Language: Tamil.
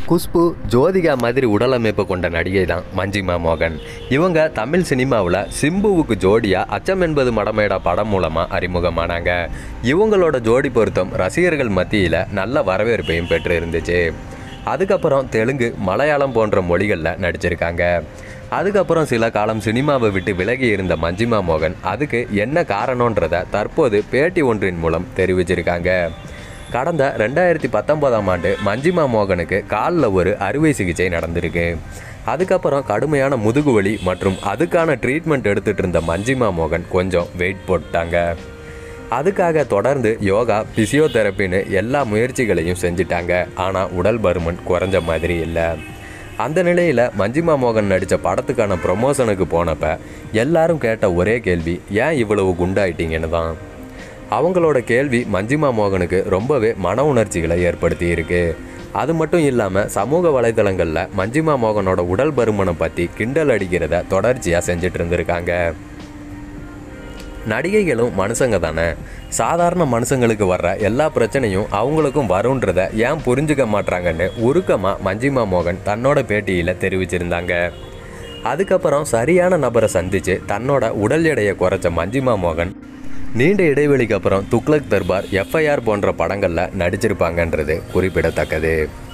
குஷ்பு ஜோதிகா மாதிரி உடலமைப்பு கொண்ட நடிகை தான் மஞ்சிமா மோகன் இவங்க தமிழ் சினிமாவில் சிம்புவுக்கு ஜோடியாக அச்சம் என்பது மடமேடா படம் மூலமாக அறிமுகமானாங்க இவங்களோட ஜோடி பொருத்தம் ரசிகர்கள் மத்தியில் நல்ல வரவேற்பையும் பெற்று இருந்துச்சு அதுக்கப்புறம் தெலுங்கு மலையாளம் போன்ற மொழிகளில் நடிச்சிருக்காங்க அதுக்கப்புறம் சில காலம் சினிமாவை விட்டு விலகி இருந்த மஞ்சிமா மோகன் அதுக்கு என்ன காரணன்றதை தற்போது பேட்டி ஒன்றின் மூலம் தெரிவிச்சிருக்காங்க கடந்த ரெண்டாயிரத்தி பத்தொன்பதாம் ஆண்டு மஞ்சிமா மோகனுக்கு காலில் ஒரு அறுவை சிகிச்சை நடந்திருக்கு அதுக்கப்புறம் கடுமையான முதுகுவலி மற்றும் அதுக்கான ட்ரீட்மெண்ட் எடுத்துட்டு இருந்த மஞ்சிமா மோகன் கொஞ்சம் வெயிட் போட்டாங்க அதுக்காக தொடர்ந்து யோகா பிசியோதெரப்பின்னு எல்லா முயற்சிகளையும் செஞ்சிட்டாங்க ஆனால் உடல் பருமன் குறைஞ்ச மாதிரி இல்லை அந்த நிலையில் மஞ்சிமா மோகன் நடித்த படத்துக்கான ப்ரொமோஷனுக்கு போனப்ப எல்லாரும் கேட்ட ஒரே கேள்வி ஏன் இவ்வளவு குண்டாயிட்டீங்கன்னு தான் அவங்களோட கேள்வி மஞ்சிமா மோகனுக்கு ரொம்பவே மன உணர்ச்சிகளை ஏற்படுத்தி இருக்கு அது மட்டும் இல்லாமல் சமூக வலைதளங்களில் மஞ்சிமா மோகனோட உடல் பருமனை பற்றி கிண்டல் அடிக்கிறத தொடர்ச்சியாக செஞ்சுட்டு இருந்திருக்காங்க நடிகைகளும் மனுஷங்க தானே சாதாரண மனுஷங்களுக்கு வர்ற எல்லா பிரச்சனையும் அவங்களுக்கும் வரும்ன்றத ஏன் புரிஞ்சுக்க மாட்றாங்கன்னு உருக்கமாக மஞ்சிமா மோகன் தன்னோட பேட்டியில் தெரிவிச்சிருந்தாங்க அதுக்கப்புறம் சரியான நபரை சந்தித்து தன்னோட உடல் எடையை குறைச்ச மஞ்சிமா மோகன் நீண்ட இடைவெளிக்கு அப்புறம் துக்ளக் தர்பார் எஃப்ஐஆர் போன்ற படங்களில் நடிச்சிருப்பாங்கன்றது குறிப்பிடத்தக்கது